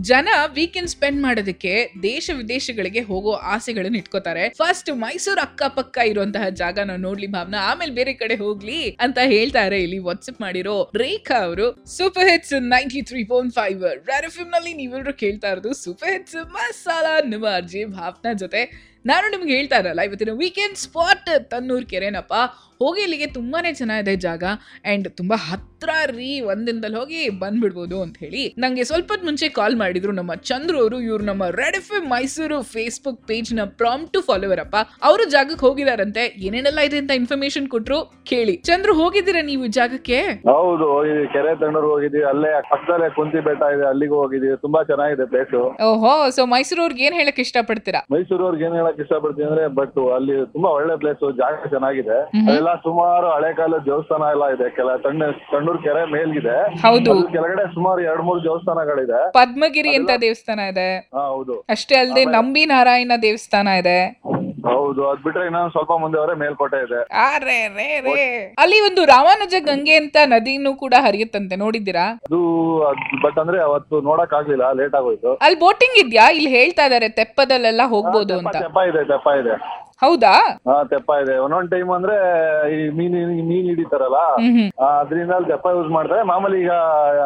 ಜನ weekend spend ಮಾಡೋದಕ್ಕೆ ದೇಶ ವಿದೇಶಗಳಿಗೆ ಹೋಗೋ ಆಸೆಗಳನ್ನ ಇಟ್ಕೋತಾರೆ ಫಸ್ಟ್ ಮೈಸೂರು ಅಕ್ಕಪಕ್ಕ ಇರುವಂತಹ ಜಾಗನ ನೋಡ್ಲಿ ಭಾವನಾ ಆಮೇಲೆ ಬೇರೆ ಕಡೆ ಹೋಗ್ಲಿ ಅಂತ ಹೇಳ್ತಾರೆ ಇಲ್ಲಿ ವಾಟ್ಸ್ಆಪ್ ಮಾಡಿರೋ ರೇಖಾ ಅವರು super hits ninety three point five rare film ನಲ್ಲಿ ನೀವೆಲ್ಲರೂ ಕೇಳ್ತಾ ಇರೋದು ಸೂಪರ್ ಹಿಟ್ಸ್ ಮಸಾಲಾ ನಿಮ್ಮ ಅರ್ಜಿ ಭಾವನಾ ಜೊತೆ ನಾನು ನಿಮ್ಗೆ ಹೇಳ್ತಾ ಇರಲ್ಲ ಇವತ್ತಿನ ವೀಕೆಂಡ್ ಸ್ಪಾಟ್ ತನ್ನೂರ್ ಕೆರೆನಪ್ಪ ಹೋಗಿ ಇಲ್ಲಿಗೆ ತುಂಬಾನೇ ಚೆನ್ನಾಗಿದೆ ಜಾಗ ಅಂಡ್ ತುಂಬಾ ಹತ್ರ ರೀ ಒಂದಿನದಲ್ಲಿ ಹೋಗಿ ಬಂದ್ಬಿಡ್ಬೋದು ಅಂತ ಹೇಳಿ ನಂಗೆ ಸ್ವಲ್ಪ ಹೊತ್ತು ಮುಂಚೆ ಕಾಲ್ ಮಾಡಿದ್ರು ನಮ್ಮ ಚಂದ್ರು ಅವರು ಇವ್ರು ನಮ್ಮ red F Mysuru Facebook page ನ ಪ್ರಾಮ್ ಟು ಫಾಲೋವರ್ ಅಪ್ಪ ಅವರು ಜಾಗಕ್ಕೆ ಹೋಗಿದಾರಂತೆ ಏನೇನೆಲ್ಲ ಇದೆ ಅಂತ ಇನ್ಫಾರ್ಮೇಶನ್ ಕೊಟ್ರು ಕೇಳಿ ಚಂದ್ರು ಹೋಗಿದ್ದೀರಾ ನೀವು ಈ ಜಾಗಕ್ಕೆ ಹೌದು ಈ ಕೆರೆ ತಂಡೂರು ಹೋಗಿದ್ವಿ ಅಲ್ಲೇ ಪಕ್ಕದಲ್ಲೇ ಕುಂತಿ ಬೆಟ್ಟ ಇದೆ ಅಲ್ಲಿಗೂ ಹೋಗಿದ್ವಿ ತುಂಬಾ ಚೆನ್ನಾಗಿದೆ ಪ್ಲೇಸ್ ಓಹೋ ಸೊ ಮೈಸೂರವ್ರಿಗೆ ಏನ್ ಹೇಳಕ್ ಇಷ್ಟಪಡ್ತೀರಾ ಮೈಸೂರವ್ರಿಗೆ ಏನ್ ಹೇಳಕ್ ಇಷ್ಟಪಡ್ತೀನಿ ಅಂದ್ರೆ ಬಟ್ ಅಲ್ಲಿ ತುಂಬಾ ಒಳ್ಳೆ ಪ್ಲೇಸ್ ಜಾಗ ಚೆನ್ನಾಗಿದೆ ಮ್ಹೂ. ಅದೆಲ್ಲ ಸುಮಾರು ಹಳೆ ಕಾಲದ ದೇವಸ್ಥಾನ ಎಲ್ಲ ಇದೆ ಕೆಲ ತಣ್ಣ ತಣ್ಣೂರು ಕೆರೆ ಮೇಲ್ಗಿದೆ ಹೌದು ಅದ್ರ ಕೆಳಗಡೆ ಸುಮಾರು ಎರಡ್ ಮೂರು ದೇವಸ್ಥಾನಗಳಿದೆ ಪದ್ಮಗಿರಿ ಅಂತ ದೇವಸ್ಥಾನ ಇದೆ ಹಾ ಹೌದು ಅಷ್ಟೇ ಅಲ್ಲದೆ ನಂಬಿ ನಾರಾಯಣ ದೇವಸ್ಥಾನ ಇದೆ ಹೌದು ಅದ್ ಬಿಟ್ರೆ ಇನ್ನೊಂದ್ ಸ್ವಲ್ಪ ಮುಂದೆ ಅವರೇ ಮೇಲ್ಕೋಟೆ ಇದೆ ಅರೆ ರೇ ರೇ ಅಲ್ಲಿ ಒಂದು ರಾಮಾನುಜ ಗಂಗೆ ಅಂತ ನದಿನೂ ಕೂಡ ಹರಿಯುತ್ತಂತೆ ನೋಡಿದ್ದೀರಾ ಅದು ಬಟ್ ಅಂದ್ರೆ ಅವತ್ತು ನೋಡಕ್ ಆಗ್ಲಿಲ್ಲ ಲೇಟ್ ಆಗೋಯ್ತು ಅಲ್ಲಿ ಬೋಟಿಂಗ್ ಇದ್ಯಾ ಇಲ್ಲಿ ಹೇಳ್ತಾ ಇದಾರೆ ತೆಪ್ಪದಲ್ಲೆಲ್ಲ ಹೋಗ್ಬೋದು ತೆಪ್ಪ ಅಂತ ತೆಪ್ಪ ಇದೆ ತೆಪ್ಪ ಇದೆ ಹೌದಾ ಹಾ ತೆಪ್ಪ ಇದೆ ಒಂದೊಂದ್ ಟೈಮ್ ಅಂದ್ರೆ ಈ ಮೀನ್ ಮೀನ್ ಹಿಡಿತಾರಲ್ಲ ಹ್ಮ್ ಹ್ಮ್ ಅದರಿಂದ ಅಲ್ಲಿ ತೆಪ್ಪ ಯೂಸ್ ಮಾಡ್ತಾರೆ ಮಾಮೂಲಿ ಈಗ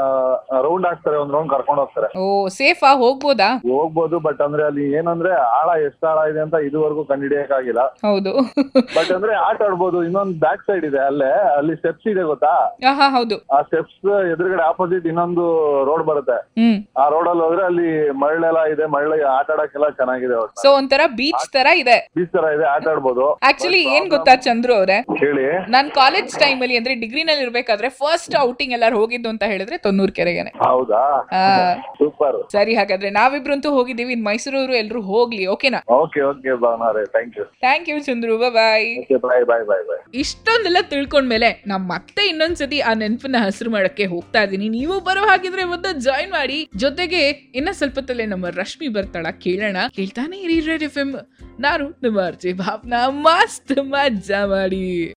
ರೌಂಡ್ ಹಾಕ್ತಾರೆ ಒಂದ್ ರೌಂಡ್ ಕರ್ಕೊಂಡು ಹೋಗ್ತಾರೆ ಓ ಸೇಫಾ ಹೋಗ್ಬೋದಾ ಹೋಗ್ಬೋದು ಬಟ್ ಅಂದ್ರೆ ಅಲ್ಲಿ ಏನಂದ್ರೆ ಆಳ ಎಷ್ಟು ಆಳ ಇದೆ ಅಂತ ಇದುವರೆಗೂ ಕಂಡಿಡಿಯಕ್ ಆಗಿಲ್ಲ ಹೌದು ಬಟ್ ಅಂದ್ರೆ ಆಟ ಆಡ್ಬೋದು ಇನ್ನೊಂದ್ ಬ್ಯಾಕ್ ಸೈಡ್ ಇದೆ ಅಲ್ಲೇ ಅಲ್ಲಿ ಸ್ಟೆಪ್ಸ್ ಇದೆ ಗೊತ್ತಾ ಆಹಾ ಹೌದು ಆ ಸ್ಟೆಪ್ಸ್ ಎದುರುಗಡೆ ಆಪೋಸಿಟ್ ಇನ್ನೊಂದು ರೋಡ್ ಬರುತ್ತೆ ಹ್ಮ್ ಆ ರೋಡ್ ಅಲ್ಲಿ ಹೋದ್ರೆ ಅಲ್ಲಿ ಮರಳೆಲ್ಲ ಇದೆ ಮರಳಿ ಆಟ ಆಡಕ್ಕೆಲ್ಲ ಚೆನ್ನಾಗಿದೆ ಸೊ ಒಂಥರ ಬೀಚ್ ತರ ಇದೆ ಬೀಚ್ ತರ ಇದೆ ಆಟ ಆಡ್ಬೋದು ಆಕ್ಚುಲಿ ಏನ್ ಗೊತ್ತಾ ಚಂದ್ರು ಅವ್ರೆ ಹೇಳಿ ನಾನ್ ಕಾಲೇಜ್ ಟೈಮ್ ಅಲ್ಲಿ ಅಂದ್ರೆ ಡಿಗ್ರಿ ನಲ್ಲಿ ಇರ್ಬೇಕಾದ್ರೆ ಫಸ್ಟ್ ಔಟಿಂಗ್ ಎಲ್ಲಾರು ಹೋಗಿದ್ದು ಅಂತ ಹೇಳಿದ್ರೆ ತೊನ್ನೂರ್ ಕೆರೆಗೆನೆ ಹೌದಾ ಆ, ಸೂಪರ್ ಸರಿ ಹಾಗಾದ್ರೆ ನಾವಿಬ್ರಂತೂ ಹೋಗಿದ್ದೀವಿ ಇನ್ ಮೈಸೂರವರು ಎಲ್ರು ಹೋಗ್ಲಿ ಓಕೆನಾ ಓಕೆ ಓಕೆ ಭಾವನಾರೆ thank you thank you Chandru bye okay bye bye bye bye ಇಷ್ಟೊಂದೆಲ್ಲ ತಿಳ್ಕೊಂಡ್ಮೇಲೆ ನಾ ಮತ್ತೆ ಇನ್ನೊಂದ್ಸತಿ ಆ ನೆನಪನ್ನ ಹಸಿರು ಮಾಡಕ್ಕೆ ಹೋಗ್ತಾ ಇದೀನಿ ನೀವು ಬರೋ ಹಾಗಿದ್ರೆ ಒಂದು ಜಾಯಿನ್ ಮಾಡಿ ಜೊತೆಗೆ ಇನ್ನ ಸ್ವಲ್ಪ ತಲೆ ನಮ್ಮ ರಶ್ಮಿ ಬರ್ತಾಳ ಕೇಳೋಣ ಕೇಳ್ತಾನೆ ಇರಿ ರೆಡ್ ಎಫ್ ಎಂ ನಾನು ನಿಮ್ಮ ಅರ್ಜಿ ಭಾವನಾ ಮಸ್ತ್ ಮಜಾ ಮಾಡಿ